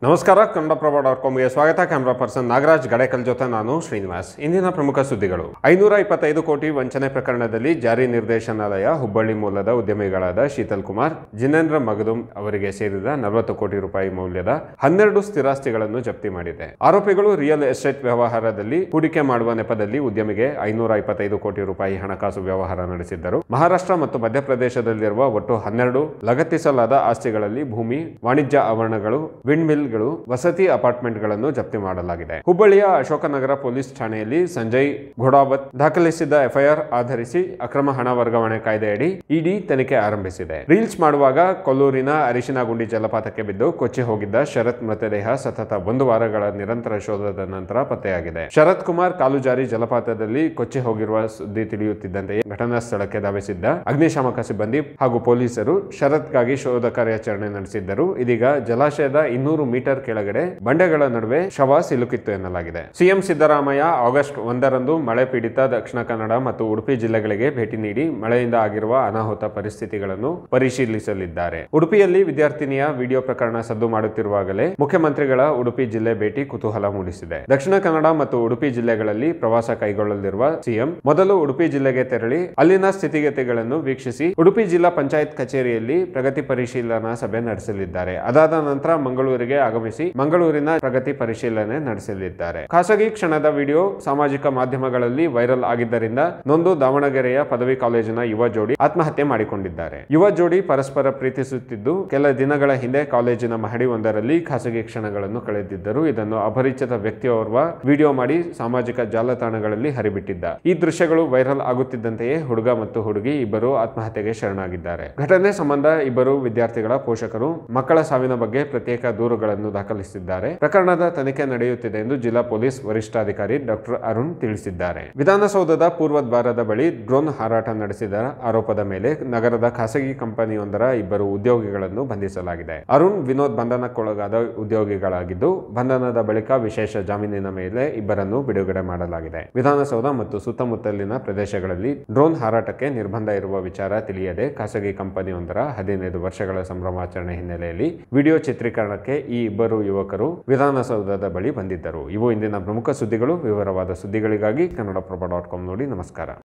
ನಮಸ್ಕಾರ ಕನ್ನಡಪ್ರಭ ಡಾಟ್ ಕಾಮ್ಗೆ ಸ್ವಾಗತ camera person Nagaraj ಗಡೇಕಲ್ ಜೊತೆ ನಾನು ಶ್ರೀನಿವಾಸ್ ಇಂದಿನ ಪ್ರಮುಖ ಸುದ್ದಿಗಳು ಐನೂರ ಇಪ್ಪತ್ತೈದು ಕೋಟಿ ವಂಚನೆ ಪ್ರಕರಣದಲ್ಲಿ ಜಾರಿ ನಿರ್ದೇಶನಾಲಯ ಹುಬ್ಬಳ್ಳಿ ಮೂಲದ ಉದ್ಯಮಿಗಳಾದ ಶೀತಲ್ ಕುಮಾರ್ ಜಿನೇಂದ್ರ ಮಗದುಂ ಅವರಿಗೆ ಸೇರಿದ ನಲವತ್ತು ಕೋಟಿ ರೂಪಾಯಿ ಮೌಲ್ಯದ ಹನ್ನೆರಡು ಸ್ಥಿರಾಸ್ತಿಗಳನ್ನು ಜಪ್ತಿ ಮಾಡಿದೆ ಆರೋಪಿಗಳು ರಿಯಲ್ ಎಸ್ಟೇಟ್ ವ್ಯವಹಾರದಲ್ಲಿ ಹೂಡಿಕೆ ಮಾಡುವ ನೆಪದಲ್ಲಿ ಉದ್ಯಮಿಗೆ ಐನೂರ ಇಪ್ಪತ್ತೈದು ಕೋಟಿ ರೂಪಾಯಿ ಹಣಕಾಸು ವ್ಯವಹಾರ ನಡೆಸಿದ್ದರು ಮಹಾರಾಷ್ಟ್ರ ಮತ್ತು ಮಧ್ಯಪ್ರದೇಶದಲ್ಲಿರುವ ಒಟ್ಟು ಹನ್ನೆರಡು ಲಗತ್ತಿಸಲಾದ ಆಸ್ತಿಗಳಲ್ಲಿ ಭೂಮಿ ವಾಣಿಜ್ಯ ಆವರಣಗಳು ವಿಂಡ್ ಮಿಲ್ಗಳು ವಸತಿ ಅಪಾರ್ಟ್ಮೆಂಟ್ಗಳನ್ನು ಜಪ್ತಿ ಮಾಡಲಾಗಿದೆ ಹುಬ್ಬಳ್ಳಿಯ ಅಶೋಕನಗರ ಪೊಲೀಸ್ ಠಾಣೆಯಲ್ಲಿ ಸಂಜಯ್ ಘೋಡಾವತ್ ದಾಖಲಿಸಿದ್ದ ಎಫ್ಐಆರ್ ಆಧರಿಸಿ ಅಕ್ರಮ ಹಣ ವರ್ಗಾವಣೆ ಕಾಯ್ದೆಯಡಿ ಇಡಿ ತನಿಖೆ ಆರಂಭಿಸಿದೆ ರೀಲ್ಸ್ ಮಾಡುವಾಗ ಕೊಲ್ಲೂರಿನ ಅರಿಶಿನಗುಂಡಿ ಜಲಪಾತಕ್ಕೆ ಬಿದ್ದು ಕೊಚ್ಚಿ ಹೋಗಿದ್ದ ಶರತ್ ಮೃತದೇಹ ಸತತ ಒಂದು ವಾರಗಳ ನಿರಂತರ ಶೋಧದ ನಂತರ ಪತ್ತೆಯಾಗಿದೆ ಶರತ್ ಕುಮಾರ್ ಕಾಲುಜಾರಿ ಜಲಪಾತದಲ್ಲಿ ಕೊಚ್ಚಿ ಹೋಗಿರುವ ಸುದ್ದಿ ತಿಳಿಯುತ್ತಿದ್ದಂತೆಯೇ ಘಟನಾ ಸ್ಥಳಕ್ಕೆ ಧಾವಿಸಿದ್ದ ಅಗ್ನಿಶಾಮಕ ಸಿಬ್ಬಂದಿ ಹಾಗೂ ಪೊಲೀಸರು ಶರತ್ಗಾಗಿ ಶೋಧ ಕಾರ್ಯಾಚರಣೆ ನಡೆಸಿದ್ದರು ಇದೀಗ ಜಲಾಶಯದ ಇನ್ನೂರು ಮೀಟರ್ ಕೆಳಗಡೆ ಬಂಡೆಗಳ ನಡುವೆ ಶವ ಸಿಲುಕಿತ್ತು ಎನ್ನಲಾಗಿದೆ ಸಿಎಂ ಸಿದ್ದರಾಮಯ್ಯ ಆಗಸ್ಟ್ ಒಂದರಂದು ಮಳೆ ಪೀಡಿತ ದಕ್ಷಿಣ ಕನ್ನಡ ಮತ್ತು ಉಡುಪಿ ಜಿಲ್ಲೆಗಳಿಗೆ ಭೇಟಿ ನೀಡಿ ಮಳೆಯಿಂದ ಆಗಿರುವ ಅನಾಹುತ ಪರಿಸ್ಥಿತಿಗಳನ್ನು ಪರಿಶೀಲಿಸಲಿದ್ದಾರೆ ಉಡುಪಿಯಲ್ಲಿ ವಿದ್ಯಾರ್ಥಿನಿಯ ವಿಡಿಯೋ ಪ್ರಕರಣ ಸದ್ದು ಮಾಡುತ್ತಿರುವಾಗಲೇ ಮುಖ್ಯಮಂತ್ರಿಗಳ ಉಡುಪಿ ಜಿಲ್ಲೆ ಭೇಟಿ ಕುತೂಹಲ ಮೂಡಿಸಿದೆ ದಕ್ಷಿಣ ಕನ್ನಡ ಮತ್ತು ಉಡುಪಿ ಜಿಲ್ಲೆಗಳಲ್ಲಿ ಪ್ರವಾಸ ಕೈಗೊಳ್ಳಲಿರುವ ಸಿಎಂ ಮೊದಲು ಉಡುಪಿ ಜಿಲ್ಲೆಗೆ ತೆರಳಿ ಅಲ್ಲಿನ ಸ್ಥಿತಿಗತಿಗಳನ್ನು ವೀಕ್ಷಿಸಿ ಉಡುಪಿ ಜಿಲ್ಲಾ ಪಂಚಾಯತ್ ಕಚೇರಿಯಲ್ಲಿ ಪ್ರಗತಿ ಪರಿಶೀಲನಾ ಸಭೆ ನಡೆಸಲಿದ್ದಾರೆ ಅದಾದ ನಂತರ ಮಂಗಳೂರಿಗೆ ಆಗಮಿಸಿ ಮಂಗಳೂರಿನ ಪ್ರಗತಿ ಪರಿಶೀಲನೆ ನಡೆಸಲಿದ್ದಾರೆ ಖಾಸಗಿ ಕ್ಷಣದ ವಿಡಿಯೋ ಸಾಮಾಜಿಕ ಮಾಧ್ಯಮಗಳಲ್ಲಿ ವೈರಲ್ ಆಗಿದ್ದರಿಂದ ನೊಂದು ದಾವಣಗೆರೆಯ ಪದವಿ ಕಾಲೇಜಿನ ಯುವ ಜೋಡಿ ಆತ್ಮಹತ್ಯೆ ಮಾಡಿಕೊಂಡಿದ್ದಾರೆ ಯುವ ಜೋಡಿ ಪರಸ್ಪರ ಪ್ರೀತಿಸುತ್ತಿದ್ದು ಕೆಲ ದಿನಗಳ ಹಿಂದೆ ಕಾಲೇಜಿನ ಮಹಡಿ ಒಂದರಲ್ಲಿ ಖಾಸಗಿ ಕ್ಷಣಗಳನ್ನು ಕಳೆದಿದ್ದರು ಇದನ್ನು ಅಪರಿಚಿತ ವ್ಯಕ್ತಿಯೋರ್ವ ವಿಡಿಯೋ ಮಾಡಿ ಸಾಮಾಜಿಕ ಜಾಲತಾಣಗಳಲ್ಲಿ ಹರಿಬಿಟ್ಟಿದ್ದ ಈ ದೃಶ್ಯಗಳು ವೈರಲ್ ಆಗುತ್ತಿದ್ದಂತೆಯೇ ಹುಡುಗ ಮತ್ತು ಹುಡುಗಿ ಇಬ್ಬರು ಆತ್ಮಹತ್ಯೆಗೆ ಶರಣಾಗಿದ್ದಾರೆ ಘಟನೆ ಸಂಬಂಧ ಇಬ್ಬರು ವಿದ್ಯಾರ್ಥಿಗಳ ಪೋಷಕರು ಮಕ್ಕಳ ಸಾವಿನ ಬಗ್ಗೆ ಪ್ರತ್ಯೇಕ ದೂರುಗಳನ್ನು ದಾಖಲಿಸಿದ್ದಾರೆ ಪ್ರಕರಣದ ತನಿಖೆ ನಡೆಯುತ್ತಿದೆ ಎಂದು ಜಿಲ್ಲಾ ಪೊಲೀಸ್ ವರಿಷ್ಠಾಧಿಕಾರಿ ಡಾಕ್ಟರ್ ಅರುಣ್ ತಿಳಿಸಿದ್ದಾರೆ ವಿಧಾನಸೌಧದ ಪೂರ್ವ ದ್ವಾರದ ಬಳಿ ಡ್ರೋನ್ ಹಾರಾಟ ನಡೆಸಿದ ಆರೋಪದ ಮೇಲೆ ನಗರದ ಖಾಸಗಿ ಕಂಪನಿಯೊಂದರ ಇಬ್ಬರು ಉದ್ಯೋಗಿಗಳನ್ನು ಬಂಧಿಸಲಾಗಿದೆ ಅರುಣ್ ವಿನೋದ್ ಬಂಧನಕ್ಕೊಳಗಾದ ಉದ್ಯೋಗಿಗಳಾಗಿದ್ದು ಬಂಧನದ ಬಳಿಕ ವಿಶೇಷ ಜಾಮೀನಿನ ಮೇಲೆ ಇಬ್ಬರನ್ನು ಬಿಡುಗಡೆ ಮಾಡಲಾಗಿದೆ ವಿಧಾನಸೌಧ ಮತ್ತು ಸುತ್ತಮುತ್ತಲಿನ ಪ್ರದೇಶಗಳಲ್ಲಿ ಡ್ರೋನ್ ಹಾರಾಟಕ್ಕೆ ನಿರ್ಬಂಧ ಇರುವ ವಿಚಾರ ತಿಳಿಯದೆ ಖಾಸಗಿ ಕಂಪನಿಯೊಂದರ ಹದಿನೈದು ವರ್ಷಗಳ ಸಂಭ್ರಮಾಚರಣೆ ಹಿನ್ನೆಲೆಯಲ್ಲಿ ವಿಡಿಯೋ ಚಿತ್ರೀಕರಣಕ್ಕೆ ಈ ಇಬ್ಬರು ಯುವಕರು ವಿಧಾನಸೌಧದ ಬಳಿ ಬಂದಿದ್ದರು ಇವು ಇಂದಿನ ಪ್ರಮುಖ ಸುದ್ದಿಗಳು ವಿವರವಾದ ಸುದ್ದಿಗಳಿಗಾಗಿ ಕನ್ನಡಪ್ರಭ ಡಾಟ್ ಕಾಮ್ ನೋಡಿ ನಮಸ್ಕಾರ